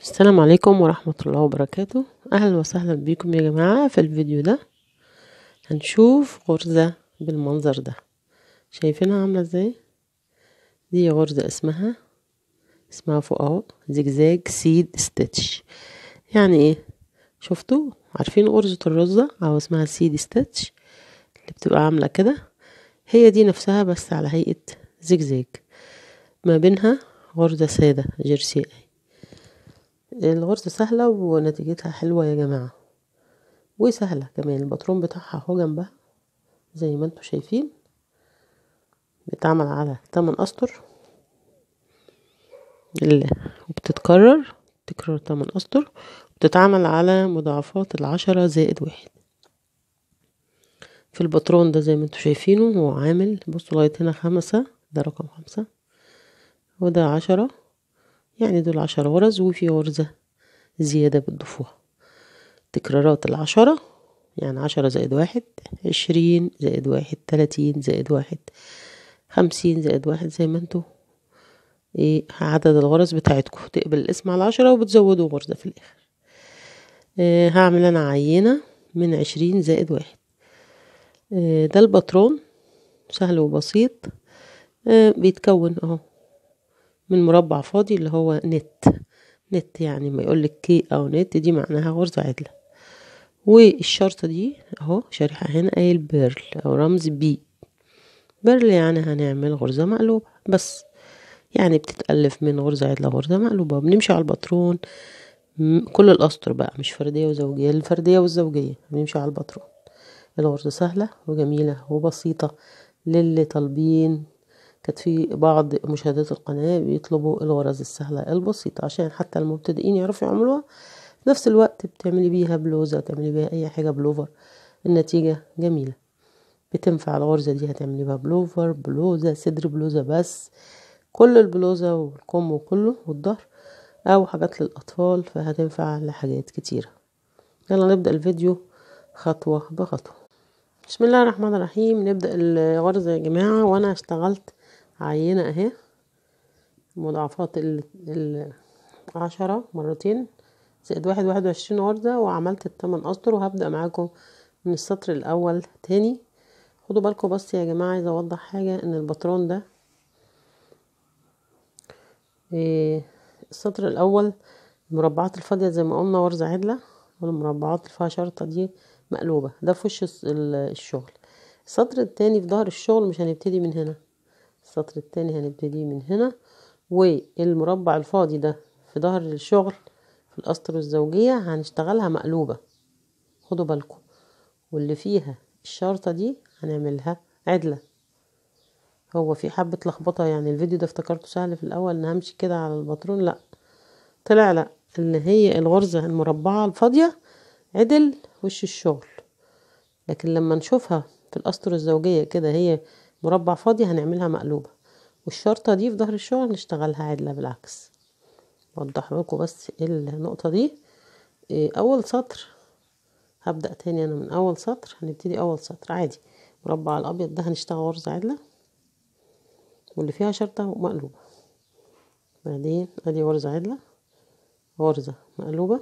السلام عليكم ورحمة الله وبركاته أهلا وسهلا بكم يا جماعة في الفيديو ده هنشوف غرزة بالمنظر ده شايفينها عاملة ازاي دي غرزة اسمها اسمها فوق اهو زجزاج سيد ستيتش يعني ايه شفتوا عارفين غرزة الرزة او اسمها سيد ستيتش اللي بتبقى عاملة كده هي دي نفسها بس على هيئة زجزاج ما بينها غرزة سادة جرسي الغرزة سهلة ونتيجتها حلوة يا جماعة وسهلة كمان الباترون بتاعها اهو جنبها زي ما انتوا شايفين بيتعمل على تمن اسطر اللي وبتتكرر تكرر تمن اسطر وبتتعمل على مضاعفات العشرة زائد واحد في الباترون ده زي ما انتوا شايفينه هو عامل بصوا لغاية هنا خمسة ده رقم خمسة وده عشرة يعني دول عشر غرز وفي غرزة زيادة بتضيفوها تكرارات العشرة يعني عشرة زائد واحد عشرين زائد واحد تلاتين زائد واحد خمسين زائد واحد زي ما انتوا ايه عدد الغرز بتاعتكم تقبل الاسم على عشرة وبتزودوا غرزة في الآخر اه هعمل أنا عينة من عشرين زائد واحد اه ده الباترون سهل وبسيط اه بيتكون اهو من مربع فاضي اللي هو نت نت يعني ما يقولك كي او نت دي معناها غرزة عدلة والشرطة دي اهو شريحة هنا قايل بيرل او رمز بي بيرل يعني هنعمل غرزة مقلوبة بس يعني بتتألف من غرزة عدلة غرزة مقلوبة بنمشي على الباترون كل الأسطر بقى مش فردية وزوجية الفردية والزوجية بنمشي على الباترون الغرزة سهلة وجميلة وبسيطة للي طالبين كانت في بعض مشاهدات القناة بيطلبوا الغرز السهلة البسيطة عشان حتى المبتدئين يعرفوا يعملوها في نفس الوقت بتعملي بيها بلوزة تعملي بيها أي حاجة بلوفر النتيجة جميلة بتنفع الغرزة دي هتعملي بيها بلوفر بلوزة صدر بلوزة بس كل البلوزة والكم وكله والظهر أو حاجات للأطفال فهتنفع لحاجات كتيرة يلا نبدأ الفيديو خطوة بخطوة بسم الله الرحمن الرحيم نبدأ الغرزة يا جماعة وأنا اشتغلت عينة اهي مضاعفات العشرة مرتين زائد واحد واحد وعشرين غرزة وعملت التمن أسطر وهبدأ معاكم من السطر الأول تاني خدوا بالكم بس يا جماعة عايزة أوضح حاجة إن الباترون ده إيه السطر الأول المربعات الفاضية زي ما قلنا غرزة عدلة والمربعات اللي فيها شرطة دي مقلوبة ده في وش الشغل السطر التاني في ظهر الشغل مش هنبتدي من هنا السطر التاني هنبتدي من هنا والمربع الفاضي ده في ظهر الشغل في الأسطر الزوجية هنشتغلها مقلوبة خدوا بالكم واللي فيها الشرطة دي هنعملها عدلة هو في حبة لخبطة يعني الفيديو ده افتكرته سهل في الأول ان همشي كده على الباترون لا طلع لا اللي هي الغرزة المربعة الفاضية عدل وش الشغل لكن لما نشوفها في الأسطر الزوجية كده هي مربع فاضي هنعملها مقلوبة والشرطة دي في ظهر الشغل نشتغلها عدلة بالعكس اوضح لكم بس النقطة دي اول سطر هبدأ تاني انا من اول سطر هنبتدي اول سطر عادي مربع الابيض ده هنشتغل غرزة عدلة واللي فيها شرطة مقلوبة بعدين ادي غرزة عدلة غرزة مقلوبة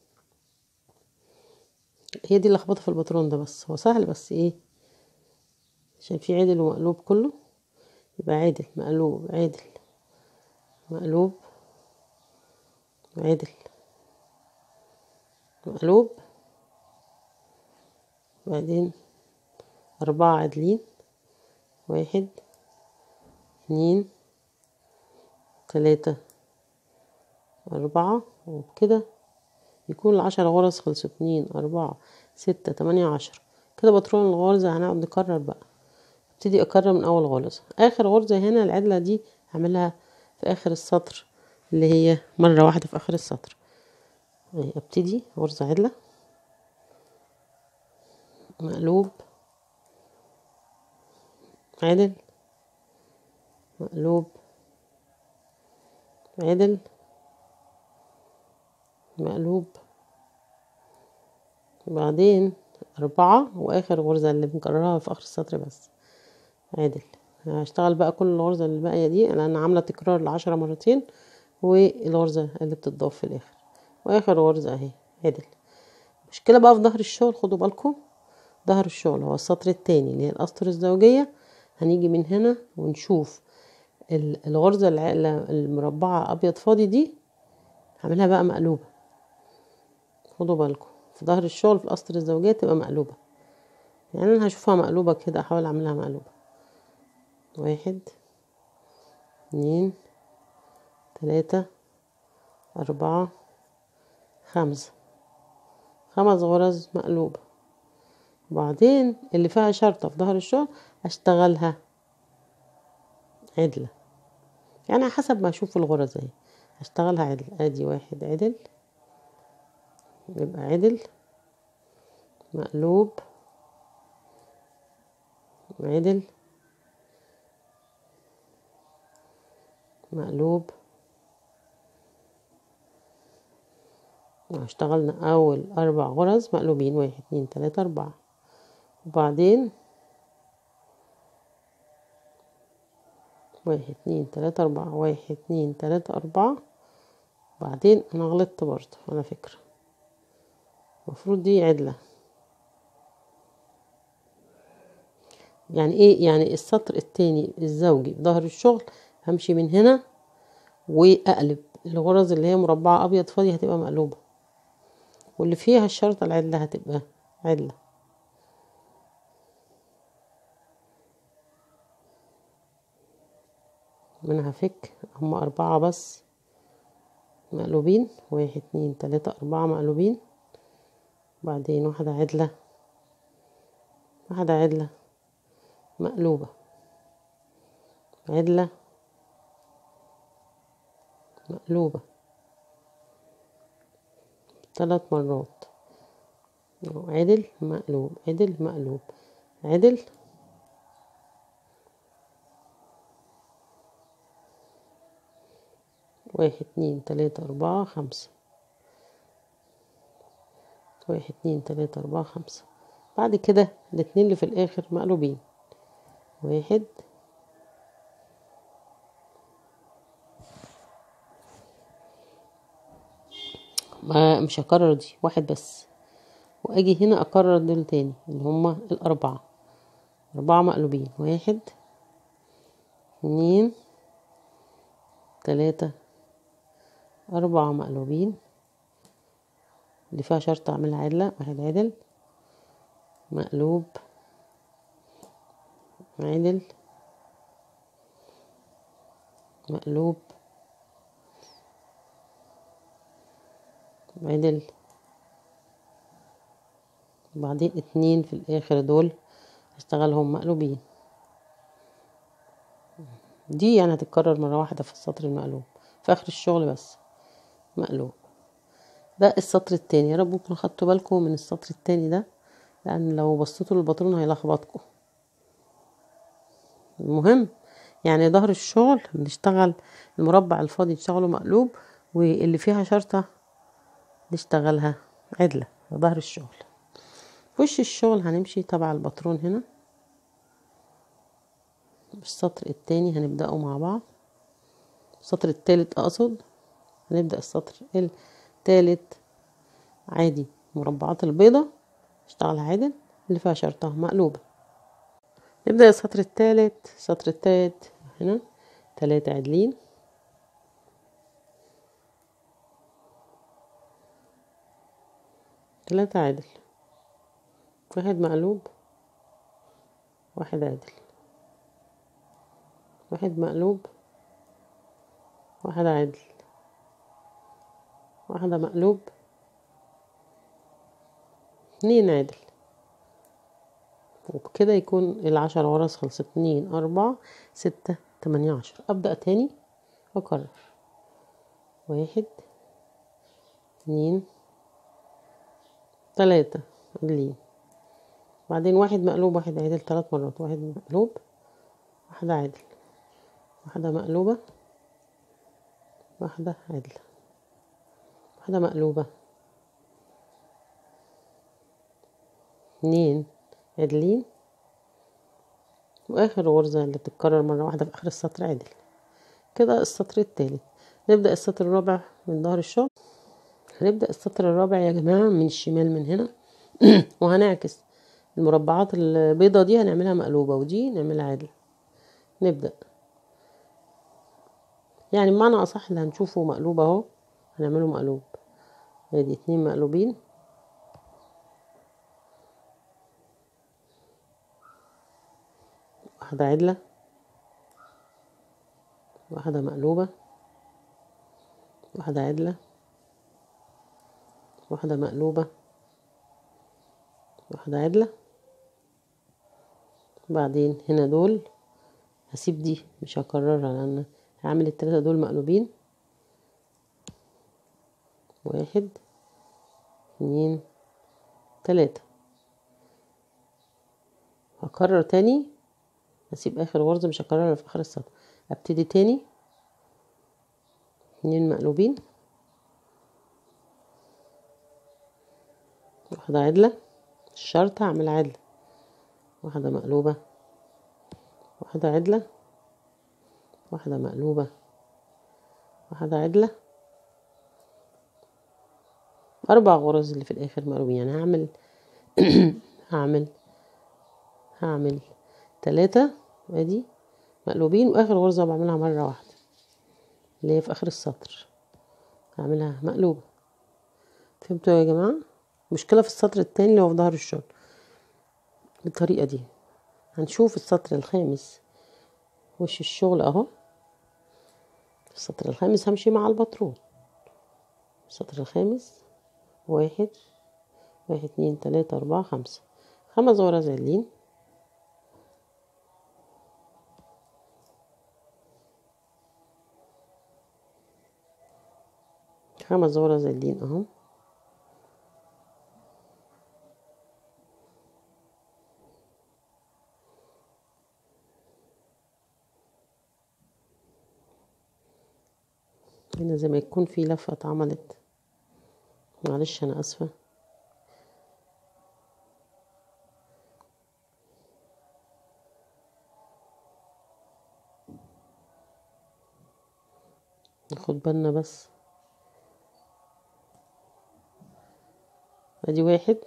هي دي اللخبطة في الباترون ده بس هو سهل بس ايه عشان في عدل ومقلوب كله يبقى عدل مقلوب عدل مقلوب عدل مقلوب بعدين أربعة عدلين واحد اتنين تلاتة أربعة وبكده يكون العشرة غرز خلصوا اتنين أربعة ستة تمانية عشرة كده باترون الغرزة هنقعد نكرر بقى ابتدي اكرر من اول غرزة اخر غرزة هنا العدلة دي هعملها في اخر السطر اللي هي مرة واحدة في اخر السطر ابتدي غرزة عدلة مقلوب عدل مقلوب عدل مقلوب بعدين أربعة وآخر غرزة اللي بنكررها في آخر السطر بس عادل هشتغل بقى كل الغرزة اللي باقية دي لأن عاملة تكرار لعشرة مرتين والغرزة اللي بتضاف في الآخر واخر غرزة اهي عدل المشكلة بقى في ظهر الشغل خدوا بالكم ظهر الشغل هو السطر التاني اللي هي الاسطر الزوجية هنيجي من هنا ونشوف الغرزة المربعة ابيض فاضي دي هعملها بقى مقلوبة خدوا بالكم في ظهر الشغل في الاسطر الزوجية تبقى مقلوبة يعني انا هشوفها مقلوبة كده احاول اعملها مقلوبة واحد اتنين تلاتة أربعة خمسة خمس غرز مقلوبة وبعدين اللي فيها شرطة في ظهر الشغل هشتغلها عدلة يعني حسب ما اشوف الغرز اهي هشتغلها عدل ادي واحد عدل يبقى عدل مقلوب عدل مقلوب اشتغلنا اول اربع غرز مقلوبين واحد اتنين تلاتة اربعة وبعدين واحد اتنين تلاتة اربعة واحد اتنين تلاتة اربعة وبعدين انا غلطت برضه على فكرة المفروض دي عدلة يعني ايه يعني السطر التاني الزوجي في ظهر الشغل همشي من هنا واقلب الغرز اللي هي مربعة ابيض فاضي هتبقى مقلوبة واللي فيها الشرطة العدلة هتبقى عدلة منها هفك هما أربعة بس مقلوبين واحد اتنين تلاتة أربعة مقلوبين بعدين واحدة عدلة واحدة عدلة مقلوبة عدلة مقلوبة ثلاث مرات عدل مقلوب عدل مقلوب عدل واحد اتنين تلاتة أربعة خمسة واحد اتنين تلاتة أربعة خمسة بعد كده الاتنين اللي في الآخر مقلوبين واحد ما مش هكرر دي واحد بس واجي هنا اكرر دول تاني اللي هما الاربعة اربعة مقلوبين واحد اتنين تلاتة اربعة مقلوبين اللي فيها شرط اعملها عدلة واحد عدل مقلوب عدل مقلوب عدل وبعدين اتنين في الاخر دول هشتغلهم مقلوبين دي يعني هتتكرر مرة واحدة في السطر المقلوب في اخر الشغل بس مقلوب ده السطر التاني يا رب تكونوا خدتوا بالكم من السطر التاني ده لان لو بصيتوا للبطرون هيلخبطكم المهم يعني ظهر الشغل بنشتغل المربع الفاضي نشتغله مقلوب واللي فيها شرطة نشتغلها عدلة ظهر الشغل وش الشغل هنمشي تبع الباترون هنا السطر التاني هنبدأه مع بعض السطر التالت أقصد هنبدأ السطر التالت عادي مربعات البيضة اشتغلها عدل اللي فيها شرطة مقلوبة نبدأ السطر التالت السطر التالت هنا تلاتة عدلين تلاتة عدل واحد مقلوب واحد عدل واحد مقلوب واحد عدل واحدة مقلوب اتنين عدل وبكده يكون العشر غرز خلصت اتنين أربعة ستة تمانية عشر أبدأ تاني وأكرر واحد اتنين تلاتة عدلين بعدين واحد مقلوب واحد عدل تلات مرات واحد مقلوب واحدة عدل واحدة مقلوبة واحدة عدل واحدة مقلوبة اتنين عدلين واخر غرزة اللي بتتكرر مرة واحدة في اخر السطر عدل كده السطر التالت نبدأ السطر الرابع من ظهر الشغل هنبدأ السطر الرابع يا جماعة من الشمال من هنا وهنعكس المربعات البيضة دي هنعملها مقلوبة ودي نعملها عدل نبدأ يعني بمعنى أصح اللي هنشوفه مقلوب اهو هنعمله مقلوب ادي اتنين مقلوبين واحدة عدلة واحدة مقلوبة واحدة عدلة واحدة مقلوبة واحدة عدلة بعدين هنا دول هسيب دي مش هكررها لان هعمل التلاتة دول مقلوبين واحد اتنين تلاتة هكرر تاني هسيب اخر غرزة مش هكررها في اخر السطر ابتدي تاني اتنين مقلوبين واحدة عدلة الشرط هعمل عدلة واحدة مقلوبة واحدة عدلة واحدة مقلوبة واحدة عدلة أربع غرز اللي في الآخر مقلوبين يعني هعمل هعمل هعمل تلاتة ادي مقلوبين واخر غرزة بعملها مرة واحدة اللي هي في اخر السطر هعملها مقلوبة فهمتوا يا جماعة مشكلة في السطر التاني اللي هو في ظهر الشغل بالطريقة دي هنشوف السطر الخامس وش الشغل اهو السطر الخامس همشي مع البطرون السطر الخامس واحد واحد اتنين تلاتة اربعة خمسة خمس غرز عدلين خمس غرز عدلين اهو هنا زي ما يكون في لفة اتعملت معلش انا اسفة ناخد بالنا بس ادي واحد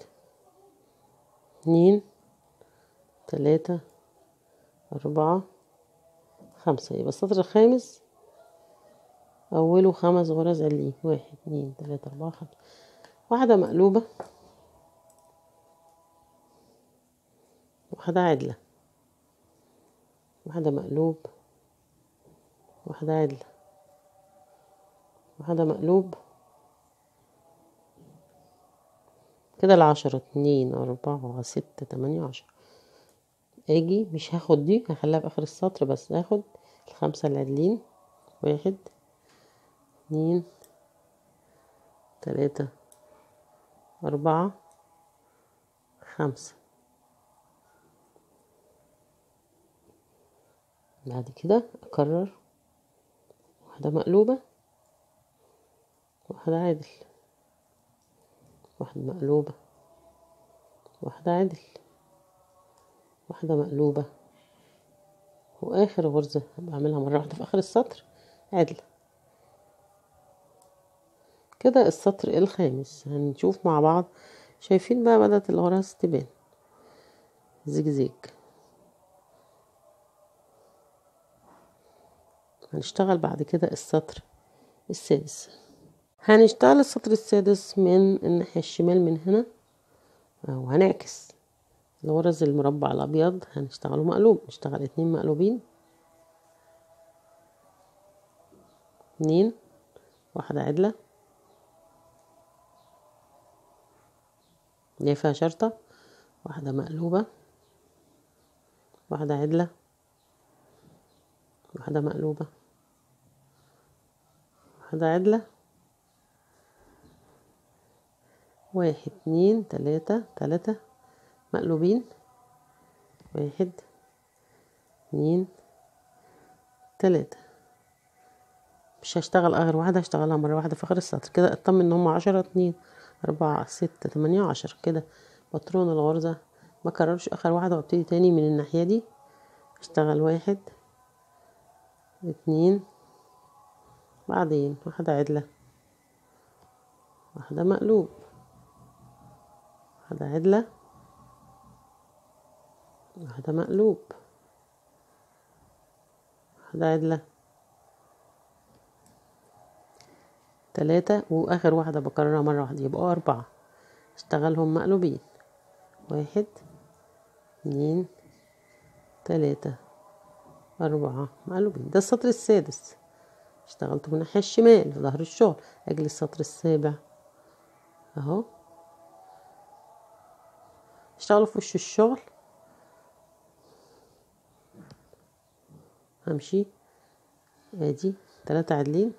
اتنين تلاتة اربعة خمسة يبقى السطر الخامس اوله خمس غرز علين واحد اتنين تلاتة اربعة خمسة واحدة مقلوبة واحدة عدلة واحدة مقلوب واحدة عدلة واحدة مقلوب كده العشرة اتنين اربعة ستة تمانية عشرة اجي مش هاخد دي هخليها في اخر السطر بس هاخد الخمسة العدلين واحد اتنين تلاتة أربعة خمسة بعد كده أكرر واحدة مقلوبة واحدة عدل واحدة مقلوبة واحدة عدل واحدة مقلوبة وآخر غرزة بعملها مرة واحدة في آخر السطر عدل كده السطر الخامس هنشوف مع بعض شايفين بقى بدأت الغرز تبان زجزاج هنشتغل بعد كده السطر السادس هنشتغل السطر السادس من الناحية الشمال من هنا وهنعكس الغرز المربع الأبيض هنشتغله مقلوب نشتغل اتنين مقلوبين اتنين واحدة عدلة اللي فيها شرطة واحدة مقلوبة واحدة عدلة واحدة مقلوبة واحدة عدلة واحد اتنين تلاتة تلاتة مقلوبين واحد اتنين تلاتة مش هشتغل اخر واحدة هشتغلها مرة واحدة في اخر السطر كده اطمن ان هما عشرة اتنين اربعة ستة تمانية عشرة كده بطرون الغرزة ما كررش اخر واحدة وابتدي تاني من الناحية دي اشتغل واحد اتنين بعدين واحدة عدلة واحدة مقلوب واحدة عدلة واحدة مقلوب واحدة عدلة تلاتة واخر واحدة بكررها مرة واحدة يبقوا اربعة اشتغلهم مقلوبين واحد اتنين تلاتة أربعة مقلوبين ده السطر السادس اشتغلت من الناحية الشمال في ظهر الشغل أجل السطر السابع أهو اشتغلوا في وش الشغل همشي ادي تلاتة عادلين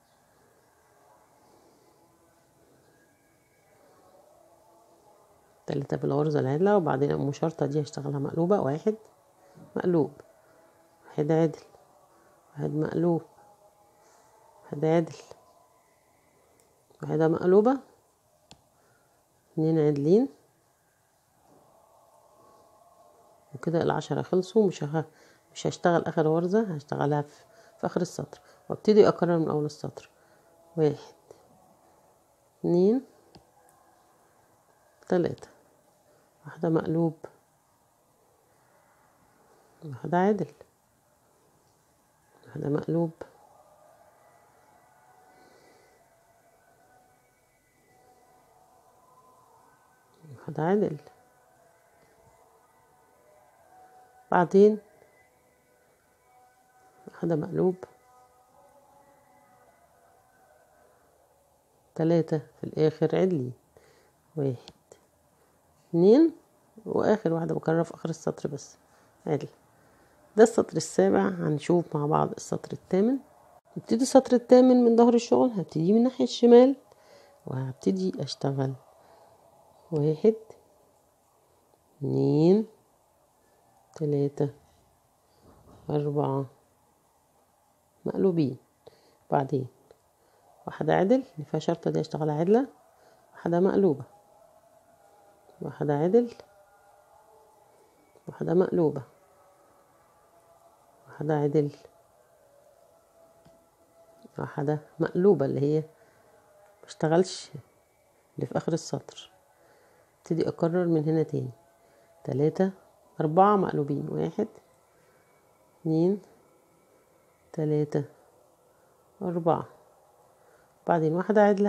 تلاتة بالغرزة العدلة وبعدين المشارطة دي هشتغلها مقلوبة واحد مقلوب واحد عدل واحد مقلوب واحد عدل واحدة مقلوبة اتنين عدلين وكده العشرة خلصوا مش ه... مش هشتغل اخر غرزة هشتغلها في, في اخر السطر وابتدي اكرر من اول السطر واحد اتنين تلاتة واحدة مقلوب واحدة عدل واحدة مقلوب واحدة عدل بعدين واحدة مقلوب تلاتة في الآخر عدلي واحد اتنين واخر واحدة بكررها في اخر السطر بس عدل ده السطر السابع هنشوف مع بعض السطر الثامن نبتدي السطر الثامن من ظهر الشغل هبتدي من الناحية الشمال وهبتدي اشتغل واحد اتنين تلاتة أربعة مقلوبين بعدين واحدة عدل اللي فيها شرطة دي اشتغلها عدلة واحدة مقلوبة واحدة عدل واحدة مقلوبة واحدة عدل واحدة مقلوبة اللي هي مشتغلش اللي في آخر السطر ابتدي أكرر من هنا تاني تلاتة أربعة مقلوبين واحد اتنين تلاتة أربعة بعدين واحدة عدلة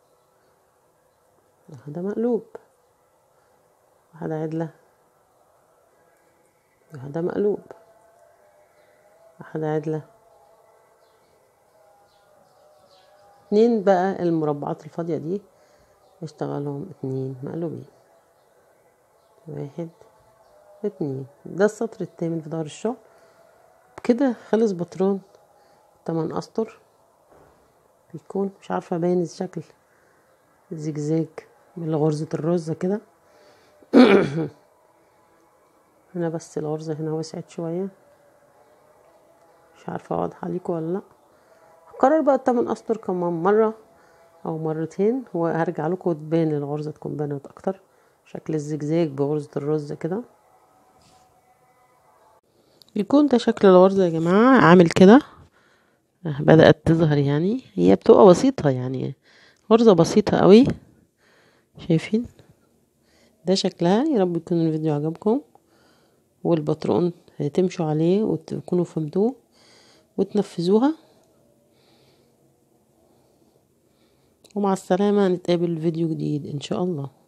واحدة مقلوب واحدة عدلة واحدة مقلوب واحدة عدلة اتنين بقى المربعات الفاضية دي اشتغلهم اتنين مقلوبين واحد اتنين ده السطر التامن في ظهر الشغل بكده خلص بطرون تمن اسطر بيكون مش عارفة باين الشكل زجزاج من غرزة الرزة كده هنا بس الغرزة هنا وسعت شوية مش عارفة واضحة ليكوا ولا لأ هكرر بقى التمن اسطر كمان مرة او مرتين وهرجع لكم تبان الغرزة تكون بانت اكتر شكل الزجزاج بغرزة الرز كده بيكون ده شكل الغرزة يا جماعة عامل كده بدأت تظهر يعني هي بتبقى بسيطة يعني غرزة بسيطة قوي شايفين ده شكلها يا رب يكون الفيديو عجبكم والبطرون تمشوا عليه وتكونوا فهمتوه وتنفذوها ومع السلامة نتقابل في فيديو جديد إن شاء الله